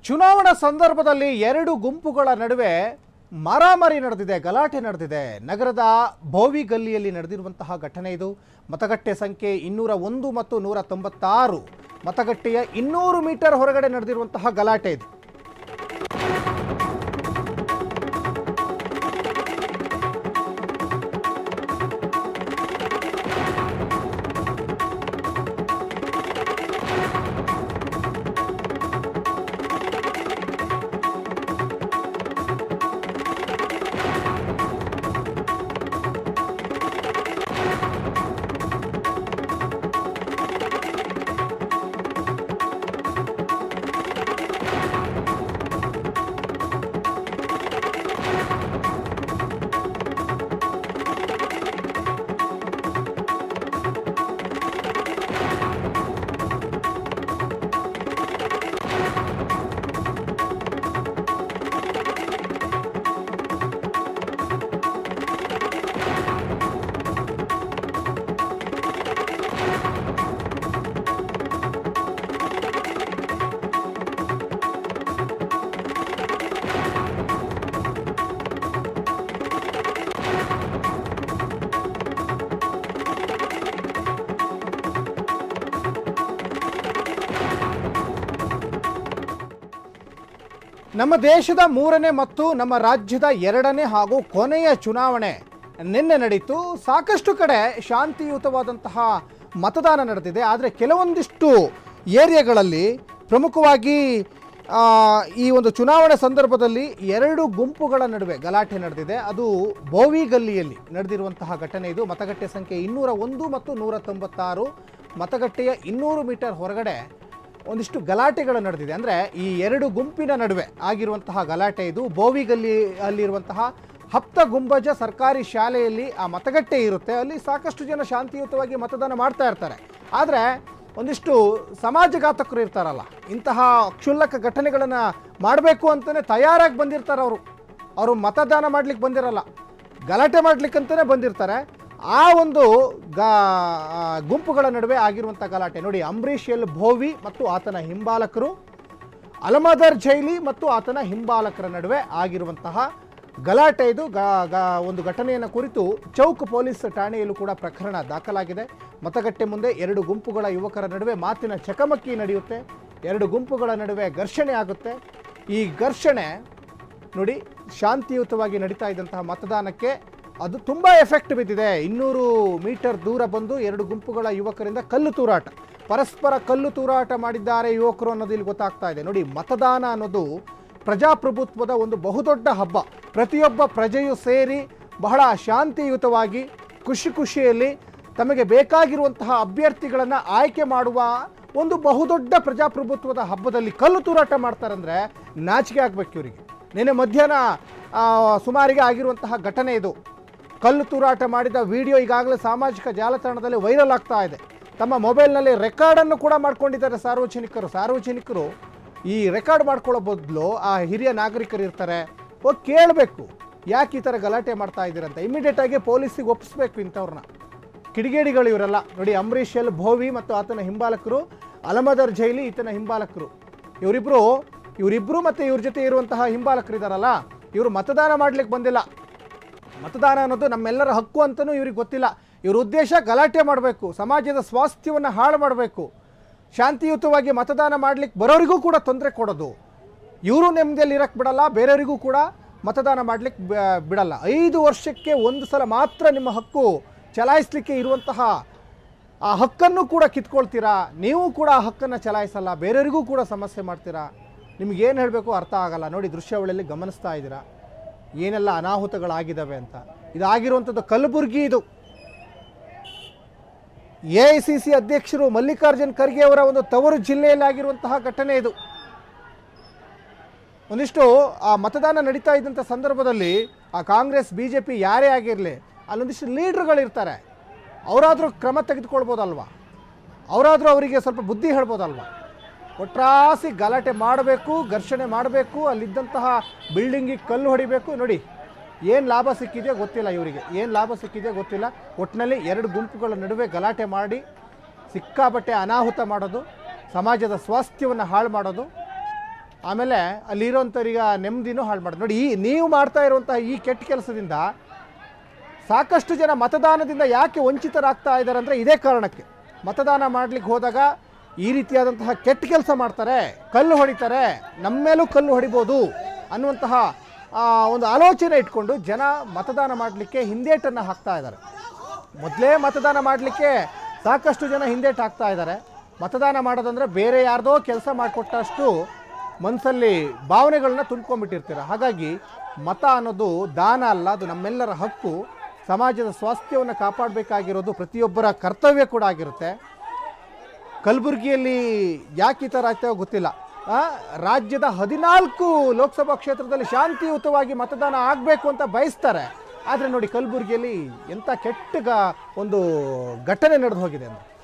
ಚುನಾವಣಾ ಸಂದರ್ಭದಲ್ಲಿ ಎರಡು ಗುಂಪುಗಳ ನಡುವೆ ಮಾರಾಮಾರಿ ನಡೆದಿದೆ ಗಲಾಟೆ ನಡೆದಿದೆ ನಗರದ ಭೋವಿ ಗಲ್ಲಿಯಲ್ಲಿ ನಡೆದಿರುವಂತಹ ಘಟನೆ ಇದು ಮತಗಟ್ಟೆ ಸಂಖ್ಯೆ ಇನ್ನೂರ ಒಂದು ಮತ್ತು ನೂರ ತೊಂಬತ್ತಾರು ಮತಗಟ್ಟೆಯ ಇನ್ನೂರು ಮೀಟರ್ ಹೊರಗಡೆ ನಡೆದಿರುವಂತಹ ಗಲಾಟೆ ಇದು ನಮ್ಮ ದೇಶದ ಮೂರನೇ ಮತ್ತು ನಮ್ಮ ರಾಜ್ಯದ ಎರಡನೇ ಹಾಗೂ ಕೊನೆಯ ಚುನಾವಣೆ ನಿನ್ನೆ ನಡೀತು ಸಾಕಷ್ಟು ಕಡೆ ಶಾಂತಿಯುತವಾದಂತಹ ಮತದಾನ ನಡೆದಿದೆ ಆದರೆ ಕೆಲವೊಂದಿಷ್ಟು ಏರಿಯಾಗಳಲ್ಲಿ ಪ್ರಮುಖವಾಗಿ ಆ, ಈ ಒಂದು ಚುನಾವಣೆ ಸಂದರ್ಭದಲ್ಲಿ ಎರಡು ಗುಂಪುಗಳ ನಡುವೆ ಗಲಾಟೆ ನಡೆದಿದೆ ಅದು ಬೋವಿ ಗಲ್ಲಿಯಲ್ಲಿ ನಡೆದಿರುವಂತಹ ಘಟನೆ ಇದು ಮತಗಟ್ಟೆ ಸಂಖ್ಯೆ ಇನ್ನೂರ ಒಂದು ಮತ್ತು ನೂರ ತೊಂಬತ್ತಾರು ಮತಗಟ್ಟೆಯ ಇನ್ನೂರು ಮೀಟರ್ ಹೊರಗಡೆ ಒಂದಿಷ್ಟು ಗಲಾಟೆಗಳು ನಡೆದಿದೆ ಅಂದರೆ ಈ ಎರಡು ಗುಂಪಿನ ನಡುವೆ ಆಗಿರುವಂತಹ ಗಲಾಟೆ ಇದು ಬೋವಿಗಲ್ಲಿ ಅಲ್ಲಿರುವಂತಹ ಹಪ್ತ ಗುಂಬಜ ಸರ್ಕಾರಿ ಶಾಲೆಯಲ್ಲಿ ಆ ಮತಗಟ್ಟೆ ಇರುತ್ತೆ ಅಲ್ಲಿ ಸಾಕಷ್ಟು ಜನ ಶಾಂತಿಯುತವಾಗಿ ಮತದಾನ ಮಾಡ್ತಾ ಇರ್ತಾರೆ ಆದರೆ ಒಂದಿಷ್ಟು ಸಮಾಜಘಾತಕರು ಇರ್ತಾರಲ್ಲ ಇಂತಹ ಕ್ಷುಲ್ಲಕ ಘಟನೆಗಳನ್ನು ಮಾಡಬೇಕು ಅಂತಲೇ ತಯಾರಾಗಿ ಬಂದಿರ್ತಾರೆ ಅವರು ಅವರು ಮತದಾನ ಮಾಡ್ಲಿಕ್ಕೆ ಬಂದಿರಲ್ಲ ಗಲಾಟೆ ಮಾಡ್ಲಿಕ್ಕಂತಲೇ ಬಂದಿರ್ತಾರೆ ಆ ಒಂದು ಗಾ ಆ ಗುಂಪುಗಳ ನಡುವೆ ಆಗಿರುವಂಥ ಗಲಾಟೆ ನೋಡಿ ಅಂಬರೀಷ್ ಎಲ್ ಭೋವಿ ಮತ್ತು ಆತನ ಹಿಂಬಾಲಕರು ಅಲಮದರ್ ಜೈಲಿ ಮತ್ತು ಆತನ ಹಿಂಬಾಲಕರ ನಡುವೆ ಆಗಿರುವಂತಹ ಗಲಾಟೆ ಇದು ಗಾ- ಗಾ- ಒಂದು ಘಟನೆಯನ್ನು ಕುರಿತು ಚೌಕ್ ಪೊಲೀಸ್ ಠಾಣೆಯಲ್ಲೂ ಕೂಡ ಪ್ರಕರಣ ದಾಖಲಾಗಿದೆ ಮತಗಟ್ಟೆ ಮುಂದೆ ಎರಡು ಗುಂಪುಗಳ ಯುವಕರ ನಡುವೆ ಮಾತಿನ ಚಕಮಕಿ ನಡೆಯುತ್ತೆ ಎರಡು ಗುಂಪುಗಳ ನಡುವೆ ಘರ್ಷಣೆ ಆಗುತ್ತೆ ಈ ಘರ್ಷಣೆ ನೋಡಿ ಶಾಂತಿಯುತವಾಗಿ ನಡೀತಾ ಇದ್ದಂತಹ ಮತದಾನಕ್ಕೆ ಅದು ತುಂಬ ಎಫೆಕ್ಟ್ ಬಿದ್ದಿದೆ ಇನ್ನೂರು ಮೀಟರ್ ದೂರ ಬಂದು ಎರಡು ಗುಂಪುಗಳ ಯುವಕರಿಂದ ಕಲ್ಲು ತೂರಾಟ ಪರಸ್ಪರ ಕಲ್ಲು ತೂರಾಟ ಮಾಡಿದ್ದಾರೆ ಯುವಕರು ಅನ್ನೋದು ಇಲ್ಲಿ ಗೊತ್ತಾಗ್ತಾ ಇದೆ ನೋಡಿ ಮತದಾನ ಅನ್ನೋದು ಪ್ರಜಾಪ್ರಭುತ್ವದ ಒಂದು ಬಹುದೊಡ್ಡ ಹಬ್ಬ ಪ್ರತಿಯೊಬ್ಬ ಪ್ರಜೆಯು ಸೇರಿ ಬಹಳ ಶಾಂತಿಯುತವಾಗಿ ಖುಷಿ ಖುಷಿಯಲ್ಲಿ ತಮಗೆ ಬೇಕಾಗಿರುವಂತಹ ಅಭ್ಯರ್ಥಿಗಳನ್ನು ಆಯ್ಕೆ ಮಾಡುವ ಒಂದು ಬಹುದೊಡ್ಡ ಪ್ರಜಾಪ್ರಭುತ್ವದ ಹಬ್ಬದಲ್ಲಿ ಕಲ್ಲು ತೂರಾಟ ಮಾಡ್ತಾರಂದ್ರೆ ನಾಚಿಕೆ ಆಗ್ಬೇಕು ಇವರಿಗೆ ನಿನ್ನೆ ಮಧ್ಯಾಹ್ನ ಆ, ಸುಮಾರಿಗೆ ಆಗಿರುವಂತಹ ಘಟನೆ ಇದು ಕಲ್ಲು ತೂರಾಟ ಮಾಡಿದ ವಿಡಿಯೋ ಈಗಾಗಲೇ ಸಾಮಾಜಿಕ ಜಾಲತಾಣದಲ್ಲಿ ವೈರಲ್ ಆಗ್ತಾ ಇದೆ ತಮ್ಮ ಮೊಬೈಲ್ನಲ್ಲಿ ರೆಕಾರ್ಡನ್ನು ಕೂಡ ಮಾಡ್ಕೊಂಡಿದ್ದಾರೆ ಸಾರ್ವಜನಿಕರು ಸಾರ್ವಜನಿಕರು ಈ ರೆಕಾರ್ಡ್ ಮಾಡ್ಕೊಳ್ಳೋ ಬದಲು ಆ ಹಿರಿಯ ನಾಗರಿಕರು ಇರ್ತಾರೆ ಹೋಗಿ ಕೇಳಬೇಕು ಯಾಕೆ ಈ ಥರ ಗಲಾಟೆ ಮಾಡ್ತಾ ಇದ್ದೀರಂತ ಇಮಿಡಿಯೇಟ್ ಆಗಿ ಪೊಲೀಸಿಗೆ ಒಪ್ಪಿಸ್ಬೇಕು ಇಂಥವ್ರನ್ನ ಕಿಡಿಗೇಡಿಗಳು ಇವರೆಲ್ಲ ನೋಡಿ ಅಂಬರೀಷ್ ಎಲ್ ಭೋವಿ ಮತ್ತು ಆತನ ಹಿಂಬಾಲಕರು ಅಲಮದರ್ ಜೈಲಿ ಈತನ ಹಿಂಬಾಲಕರು ಇವರಿಬ್ಬರು ಇವರಿಬ್ಬರು ಮತ್ತು ಇವ್ರ ಜೊತೆ ಇರುವಂತಹ ಹಿಂಬಾಲಕರು ಇದ್ದಾರಲ್ಲ ಇವರು ಮತದಾನ ಮಾಡ್ಲಿಕ್ಕೆ ಬಂದಿಲ್ಲ ಮತದಾನ ಅನ್ನೋದು ನಮ್ಮೆಲ್ಲರ ಹಕ್ಕು ಅಂತಲೂ ಇವ್ರಿಗೆ ಗೊತ್ತಿಲ್ಲ ಇವ್ರ ಉದ್ದೇಶ ಗಲಾಟೆ ಮಾಡಬೇಕು ಸಮಾಜದ ಸ್ವಾಸ್ಥ್ಯವನ್ನು ಹಾಳು ಮಾಡಬೇಕು ಶಾಂತಿಯುತವಾಗಿ ಮತದಾನ ಮಾಡ್ಲಿಕ್ಕೆ ಬರೋರಿಗೂ ಕೂಡ ತೊಂದರೆ ಕೊಡೋದು ಇವರು ನೆಮ್ಮದಿಯಲ್ಲಿ ಇರಕ್ಕೆ ಬಿಡಲ್ಲ ಬೇರೆಯವರಿಗೂ ಕೂಡ ಮತದಾನ ಮಾಡ್ಲಿಕ್ಕೆ ಬ- ಬಿಡಲ್ಲ ಐದು ವರ್ಷಕ್ಕೆ ಒಂದು ಸಲ ಮಾತ್ರ ನಿಮ್ಮ ಹಕ್ಕು ಚಲಾಯಿಸಲಿಕ್ಕೆ ಇರುವಂತಹ ಆ ಹಕ್ಕನ್ನು ಕೂಡ ಕಿತ್ಕೊಳ್ತೀರಾ ನೀವು ಕೂಡ ಆ ಹಕ್ಕನ್ನು ಚಲಾಯಿಸಲ್ಲ ಬೇರೆಯವರಿಗೂ ಕೂಡ ಸಮಸ್ಯೆ ಮಾಡ್ತೀರಾ ನಿಮ್ಗೇನು ಹೇಳಬೇಕು ಅರ್ಥ ಆಗಲ್ಲ ನೋಡಿ ದೃಶ್ಯಾವಳಿಯಲ್ಲಿ ಗಮನಿಸ್ತಾ ಇದ್ದೀರಾ ಏನೆಲ್ಲ ಅನಾಹುತಗಳಾಗಿದ್ದಾವೆ ಅಂತ ಇದಾಗಿರುವಂಥದ್ದು ಕಲಬುರ್ಗಿ ಇದು ಎ ಐ ಸಿ ಸಿ ಅಧ್ಯಕ್ಷರು ಮಲ್ಲಿಕಾರ್ಜುನ್ ಖರ್ಗೆ ಅವರ ಒಂದು ತವರು ಜಿಲ್ಲೆಯಲ್ಲಿ ಆಗಿರುವಂತಹ ಘಟನೆ ಇದು ಒಂದಿಷ್ಟು ಆ ಮತದಾನ ನಡೀತಾ ಇದ್ದಂಥ ಸಂದರ್ಭದಲ್ಲಿ ಆ ಕಾಂಗ್ರೆಸ್ ಬಿ ಜೆ ಪಿ ಯಾರೇ ಆಗಿರಲಿ ಅಲ್ಲೊಂದಿಷ್ಟು ಲೀಡ್ರುಗಳಿರ್ತಾರೆ ಅವರಾದರೂ ಕ್ರಮ ತೆಗೆದುಕೊಳ್ಬೋದಲ್ವಾ ಅವರಾದರೂ ಅವರಿಗೆ ಸ್ವಲ್ಪ ಬುದ್ಧಿ ಹೇಳ್ಬೋದಲ್ವಾ ಒಟ್ರಾಸಿ ಗಲಾಟೆ ಮಾಡಬೇಕು ಘರ್ಷಣೆ ಮಾಡಬೇಕು ಅಲ್ಲಿದ್ದಂತಹ ಬಿಲ್ಡಿಂಗಿಗೆ ಕಲ್ಲು ಹೊಡಿಬೇಕು ನೋಡಿ ಏನು ಲಾಭ ಸಿಕ್ಕಿದೆಯೋ ಗೊತ್ತಿಲ್ಲ ಇವರಿಗೆ ಏನು ಲಾಭ ಸಿಕ್ಕಿದೆಯೋ ಗೊತ್ತಿಲ್ಲ ಒಟ್ಟಿನಲ್ಲಿ ಎರಡು ಗುಂಪುಗಳ ನಡುವೆ ಗಲಾಟೆ ಮಾಡಿ ಸಿಕ್ಕಾಬಟ್ಟೆ ಅನಾಹುತ ಮಾಡೋದು ಸಮಾಜದ ಸ್ವಾಸ್ಥ್ಯವನ್ನು ಹಾಳು ಮಾಡೋದು ಆಮೇಲೆ ಅಲ್ಲಿರೋಂಥವ್ರಿಗೆ ನೆಮ್ಮದಿನೂ ಹಾಳು ಮಾಡಿ ನೋಡಿ ಈ ನೀವು ಮಾಡ್ತಾ ಇರುವಂತಹ ಈ ಕೆಟ್ಟ ಕೆಲಸದಿಂದ ಸಾಕಷ್ಟು ಜನ ಮತದಾನದಿಂದ ಯಾಕೆ ವಂಚಿತರಾಗ್ತಾ ಇದ್ದಾರೆ ಅಂದರೆ ಇದೇ ಕಾರಣಕ್ಕೆ ಮತದಾನ ಮಾಡ್ಲಿಕ್ಕೆ ಹೋದಾಗ ಈ ರೀತಿಯಾದಂತಹ ಕೆಟ್ಟ ಕೆಲಸ ಮಾಡ್ತಾರೆ ಕಲ್ಲು ಹೊಡಿತಾರೆ ನಮ್ಮ ಮೇಲೂ ಕಲ್ಲು ಹೊಡಿಬೋದು ಅನ್ನುವಂತಹ ಆ, ಒಂದು ಆಲೋಚನೆ ಇಟ್ಕೊಂಡು ಜನ ಮತದಾನ ಮಾಡಲಿಕ್ಕೆ ಹಿಂದೇಟನ್ನು ಹಾಕ್ತಾ ಇದ್ದಾರೆ ಮೊದಲೇ ಮತದಾನ ಮಾಡಲಿಕ್ಕೆ ಸಾಕಷ್ಟು ಜನ ಹಿಂದೇಟು ಹಾಕ್ತಾ ಇದ್ದಾರೆ ಮತದಾನ ಮಾಡೋದಂದ್ರೆ ಬೇರೆ ಯಾರ್ದೋ ಕೆಲಸ ಮಾಡಿಕೊಟ್ಟಷ್ಟು ಮನಸ್ಸಲ್ಲಿ ಭಾವನೆಗಳನ್ನ ತುಂಬ್ಕೊಂಡ್ಬಿಟ್ಟಿರ್ತೀರ ಹಾಗಾಗಿ ಮತ ಅನ್ನೋದು ದಾನ ಅಲ್ಲ ಅದು ನಮ್ಮೆಲ್ಲರ ಹಕ್ಕು ಸಮಾಜದ ಸ್ವಾಸ್ಥ್ಯವನ್ನು ಕಾಪಾಡಬೇಕಾಗಿರೋದು ಪ್ರತಿಯೊಬ್ಬರ ಕರ್ತವ್ಯ ಕೂಡ ಆಗಿರುತ್ತೆ ಕಲಬುರಗಿಯಲ್ಲಿ ಯಾಕೆ ಈ ಥರ ಆಗ್ತಾವೋ ಗೊತ್ತಿಲ್ಲ ಆ, ರಾಜ್ಯದ ಹದಿನಾಲ್ಕು ಲೋಕಸಭಾ ಕ್ಷೇತ್ರದಲ್ಲಿ ಶಾಂತಿಯುತವಾಗಿ ಮತದಾನ ಆಗಬೇಕು ಅಂತ ಬಯಸ್ತಾರೆ ಆದರೆ ನೋಡಿ ಕಲಬುರಗಿಯಲ್ಲಿ ಎಂಥ ಕೆಟ್ಟ ಗ- ಒಂದು ಘಟನೆ ನಡೆದು ಹೋಗಿದೆ ಅಂತ